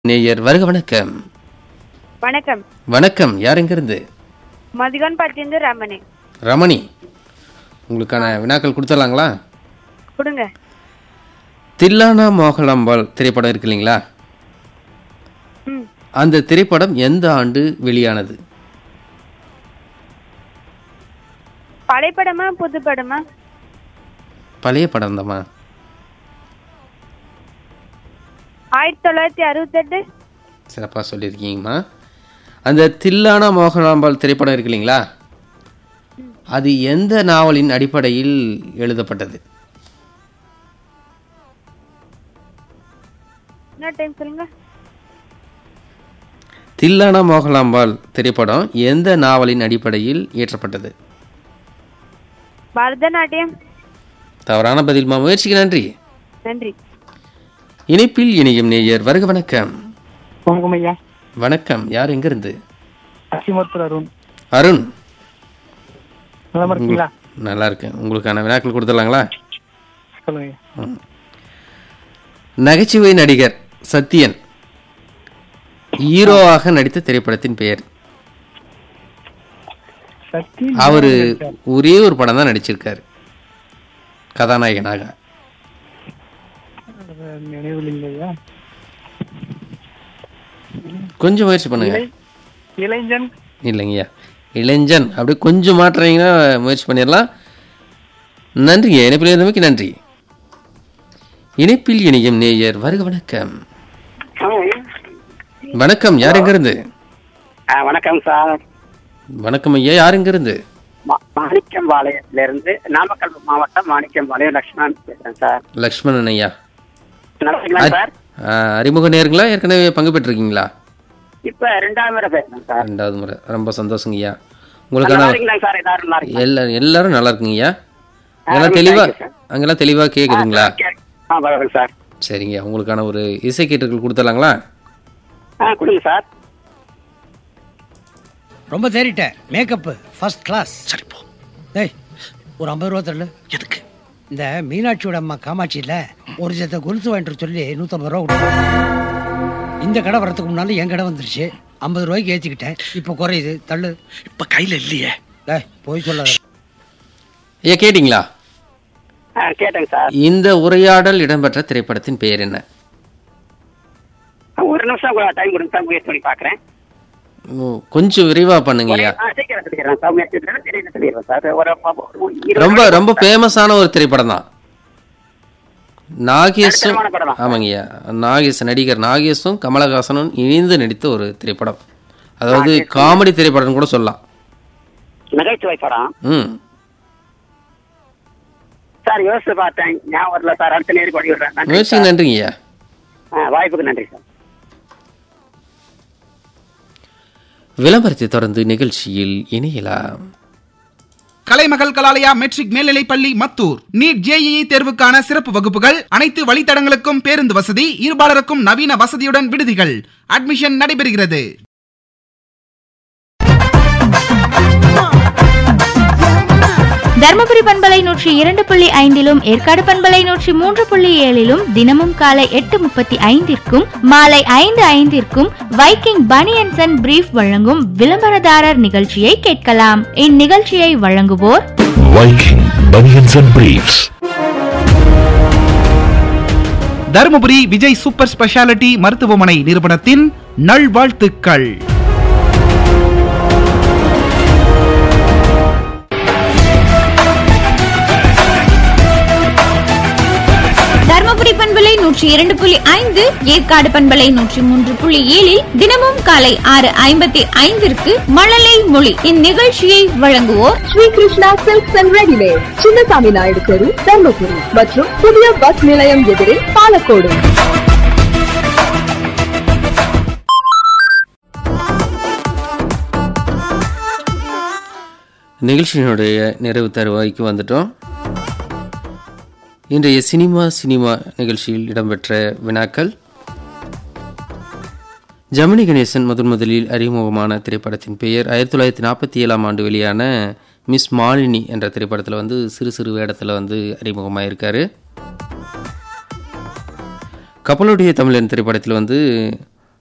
நேயர் வருக வணக்கம் வணக்கம் வணக்கம் யார் எங்கிருந்து மதிகன் பட்டிந்து ரமணி ரமணி உங்களுக்கான வினாக்கள் கொடுத்துடலாங்களா கொடுங்க தில்லானா மோகலாம்பாள் திரைப்படம் இருக்கு இல்லைங்களா ம் அந்த திரைப்படம் எந்த ஆண்டு வெளியானது பழைப்படமா புது படமா பழைய படம் தாம்மா ஆயிரத்தி தொள்ளாயிரத்தி அறுபத்தெட்டு சிறப்பாக சொல்லியிருக்கீங்கம்மா அந்த தில்லானா மோகலாம்பாள் திரைப்படம் இருக்கு இல்லைங்களா அது எந்த நாவலின் அடிப்படையில் எழுதப்பட்டது இன்னொரு டைம் சொல்லுங்க தில்லானா மோகலாம்பாள் திரைப்படம் எந்த நாவலின் அடிப்படையில் இயற்றப்பட்டது பரதநாட்டியம் தவறான பதில்மா முயற்சிக்கு நன்றி நன்றி இணைப்பில் இணையும் நேயர் வருக வணக்கம் வணக்கம் ஐயா வணக்கம் யார் எங்கிருந்து அசிமத்தூர் அருண் அருண் நலமா இருக்கீங்களா நல்லா இருக்கேன் உங்களுக்கான வினாக்கள் கொடுத்துடலாங்களா சொல்லுங்க ஐயா நகைச்சுவை நடிகர் சத்யன் ஹீரோவாக நடித்த திரைப்படத்தின் பெயர் சக்தி அவரு ஒரே ஒரு படம் தான் நடிச்சிருக்காரு கதாநாயகனாக நினைவில் இல்லையா கொஞ்சம் முயற்சி பண்ணுங்க இளை- இளைஞன் இல்லைங்கய்யா இளைஞன் அப்படி கொஞ்சம் மாற்றுறீங்கன்னா முயற்சி பண்ணிடலாம் நன்றிங்க இணைப்பில் இருந்தமைக்கு நன்றி இணைப்பில் இணையும் நேயர் வருக வணக்கம் வணக்கம் யார் எங்கிருந்து ஆ, வணக்கம் சார் வணக்கம் ஐயா யார் எங்கிருந்து மா- மாணிக்கம்பாளையத்திலிருந்து நாமக்கல் மாவட்டம் மாணிக்கம்பாளையம் லக்ஷ்மணன் பேசுறேன் சார் லக்ஷ்மணன் ஐயா நல்லா இருக்கீங்களா சார் ஆ, அறிமுக நேருங்களா ஏற்கனவே பங்கு பெற்றிருக்கீங்களா இப்ப ரெண்டாவது முறை பேசுறேன் சார் ரெண்டாவது முறை ரொம்ப சந்தோஷங்க ஐயா நல்லா உங்களுக்கான இருக்கீங்களா சார் எல்லாரும் நல்லா இருக்கீங்களா எல்லாரும் எல்லாரும் நல்லா இருக்குங்க ஐயா அங்கெல்லாம் ரொம்ப தெளிவா thank you, sir. அங்கெல்லாம் தெளிவா கேக்குதுங்களா கே- ஆ பரவாயில்ல சார் சரிங்க உங்களுக்கான ஒரு இசை கீட்டுகள் கொடுத்துடலாங்களா ஆ கொடுங்க சார் ரொம்ப தேறிட்ட மேக்கப்பு ஃபர்ஸ்ட் கிளாஸ் சரி போ டேய் ஒரு ஐம்பது ரூபா தரல எதுக்கு இந்த மீனாட்சியோட அம்மா காமாட்சி இல்ல ஒரு ஜத்தை கொலுசு வாங்கிட்டு வர சொல்லி நூற்றம்பது ரூபா கொடுத்தேன் இந்த கடை வரதுக்கு முன்னால என் கடை வந்துருச்சு ஐம்பது ரூபாய்க்கு ஏற்றிக்கிட்டேன் இப்போ குறையுது தள்ளு இப்போ கையில் இல்லையே டேய் போய் சொல்லாத ஐயா கேட்டிங்களா ஆ கேட்டேங்க சார் இந்த உரையாடல் இடம்பெற்ற திரைப்படத்தின் பெயர் என்ன ஒரு நிமிஷம் டைம் கொடுங்க சார் முயற்சி பண்ணி பாக்குறேன் ஓ, கொஞ்சம் விரைவா பண்ணுங்க ஐயா ஆ, சீக்கிரம் சொல்லிடுறேன் சார் முயற்சி பண்ணி தெரியல சொல்லிடுறேன் சார் ஒரு ஒரு இருபது ரொம்ப நிமிஷம் ரொம்ப ஃபேமஸான ஒரு திரைப்படம் தான் நாகேஷும் நடுத்தரமான படம் தான். ஆமாங்க ஐயா நாகேஷ் நடிகர் நாகேஷும் கமலஹாசனும் இணைந்து நடித்த ஒரு திரைப்படம் அதாவது காமெடி திரைப்படம் கூட சொல்லலாம் நகைச்சுவை படம் ம் சார் யோசிச்சு பார்த்தேன் ஞாபகம் வரல சார் அடுத்த நேருக்கு வழி விடுறேன் நன்றி முயற்சி சார். நன்றிங்க ஐயா ஆ, வாய்ப்புக்கு நன்றி சார் விளம்பரத்தை தொடர்ந்து நிகழ்ச்சியில் இணையலாம் கலைமகள் கலாலயா மெட்ரிக் மேல்நிலைப் பள்ளி மத்தூர் நீட் ஜேஇஇ தேர்வுக்கான சிறப்பு வகுப்புகள் அனைத்து வழித்தடங்களுக்கும் பேருந்து வசதி இருபாலருக்கும் நவீன வசதியுடன் விடுதிகள் அட்மிஷன் நடைபெறுகிறது தருமபுரி பண்பலை நூற்றி இரண்டு புள்ளி ஐந்திலும் ஏற்காடு பண்பலை நூற்றி மூன்று புள்ளி ஏழிலும் தினமும் காலை எட்டு முப்பத்தி ஐந்திற்கும் மாலை ஐந்து ஐந்திற்கும் வைக்கிங் பனியன்சன் அண்ட் பிரீஃப் வழங்கும் விளம்பரதாரர் நிகழ்ச்சியை கேட்கலாம் இந்நிகழ்ச்சியை வழங்குவோர் Viking Bunions and Briefs. Dharmapuri Vijay super speciality மருத்துவமனை நிறுவனத்தின் நல்வாழ்த்துக்கள் தருமபுரி பண்பலை நூற்றி இரண்டு புள்ளி ஐந்து ஏற்காடு பண்பலை நூற்றி மூன்று புள்ளி ஏழில் தினமும் காலை ஆறு ஐம்பத்தி ஐந்திற்கு மழலை மொழி இந்நிகழ்ச்சியை வழங்குவோர் Sri Krishna silks and readymade Chinnasamy Naidu தெரு தர்மபுரி மற்றும் புதிய பஸ் நிலையம் எதிரே பாலக்கோடு நிகழ்ச்சியினுடைய நிறைவு தருவாய்க்கு வந்துட்டோம் இன்றைய சினிமா சினிமா நிகழ்ச்சியில் இடம்பெற்ற வினாக்கள் ஜமினி கணேசன் முதன் முதலில் அறிமுகமான திரைப்படத்தின் பெயர் ஆயிரத்தி தொள்ளாயிரத்தி நாற்பத்தி ஏழாம் ஆண்டு வெளியான மிஸ் மாலினி என்ற திரைப்படத்தில் வந்து சிறு சிறு வேடத்தில் வந்து அறிமுகமாயிருக்காரு கப்பலுடைய தமிழன் திரைப்படத்தில் வந்து